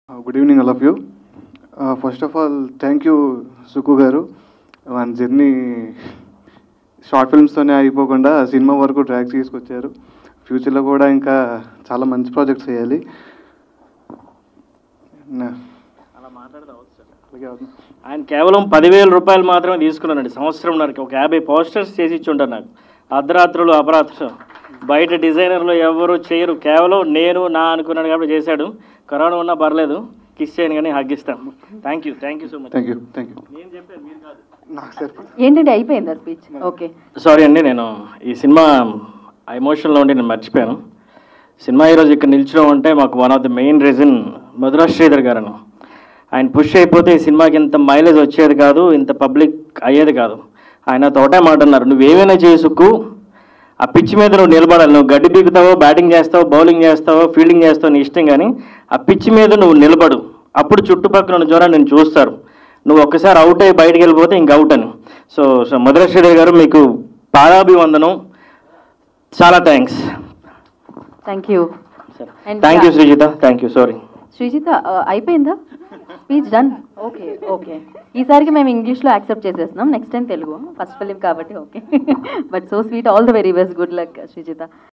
Good evening all of you first of all thank you Suku గారు మన journey short ఫిల్మ్స్తోనే అయిపోకుండా cinema వరకు track తీసుకొచ్చారు ఫ్యూచర్లో కూడా ఇంకా చాలా మంచి ప్రాజెక్ట్స్ చేయాలి నా- అలా మాట్లాడదాం అలాగే అవుతుంది. ఆయన కేవలం పదివేల రూపాయలు మాత్రమే తీసుకున్నానండి సంవత్సరంన్నరకి ఒక యాభై పోస్టర్స్ చేసి ఇచ్చి ఉంటారు నాకు అర్ధరాత్రులు అపరాత్రులు బయట డిజైనర్లు ఎవరు చేయరు కేవలం నేను నా అనుకున్నాను కాబట్టి చేశాడు కరోనా ఉన్నా పర్లేదు కిస్ చేయను కానీ హగ్గిస్తాం thank you thank you so much thank you thank you నేను చెప్పాను మీరు కాదు నాకు సరిపోతుంది ఏంటంటే అయిపోయిందా స్పీచ్ ఓకే సారీ అండి నేను ఈ సినిమా ఆ ఎమోషన్లో ఉండి నేను మర్చిపోయాను సినిమా ఈరోజు ఇక్కడ నిల్చడం అంటే మాకు one of the main reason Madhura Sridhar గారు ఆయన పుష్ అయిపోతే ఈ సినిమాకి ఇంత మైలేజ్ వచ్చేది కాదు ఇంత పబ్లిక్ అయ్యేది కాదు ఆయన తోటే మాట అన్నారు నువ్వేమైనా చేసుకు ఆ పిచ్ మీద నువ్వు నిలబడాలి నువ్వు గడ్డి పీకుతావో బ్యాటింగ్ చేస్తావో బౌలింగ్ చేస్తావో ఫీల్డింగ్ చేస్తావో నీ ఇష్టం కానీ ఆ పిచ్ మీద నువ్వు నిలబడు అప్పుడు చుట్టుపక్కల ఉన్న జ్వరం నేను చూస్తారు నువ్వు ఒక్కసారి అవుట్ అయ్యి బయటికి వెళ్ళిపోతే ఇంక అవుట్ అని సో సో మధుర శ్రీధర్ గారు మీకు పాదాభివందనం చాలా thanks thank you And thank you yeah. Srijitha thank you sorry Srijitha ఆ, అయిపోయిందా స్పీచ్ డన్ ఓకే ఓకే ఈసారికి మేము ఇంగ్లీష్లో యాక్సెప్ట్ చేసేస్తున్నాం next time Telugu first film కాబట్టి okay but so sweet all the very best good luck శ్రీజిత